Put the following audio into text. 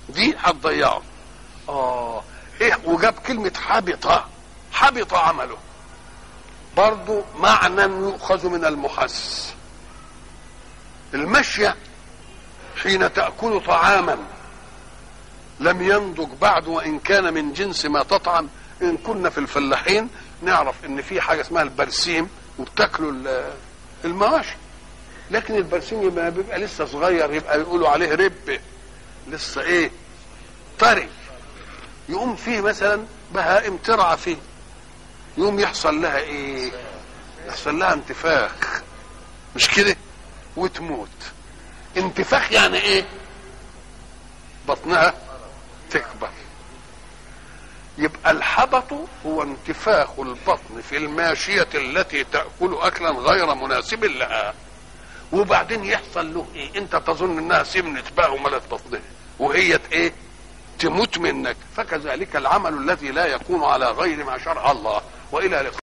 دي هتضيعه اه ايه وجاب كلمة حبط حبط عمله برضو معنى يؤخذ من المحس المشية حين تأكل طعاما لم ينضج بعد وإن كان من جنس ما تطعم إن كنا في الفلاحين نعرف إن في حاجة اسمها البرسيم وبتاكلوا ال- المواشي لكن البرسيم يبقى بيبقى لسه صغير يبقى يقولوا عليه رب لسه ايه طري يقوم فيه مثلا بهائم ترعى فيه يقوم يحصل لها ايه يحصل لها انتفاخ مش كده وتموت انتفاخ يعني ايه بطنها تكبر يبقى الحبط هو انتفاخ البطن في الماشية التي تأكل أكلا غير مناسب لها وبعدين يحصل له ايه انت تظن انها سمنت بقى وملت بطنها وهي ايه تموت منك فكذلك العمل الذي لا يكون على غير ما شرع الله والى لقاء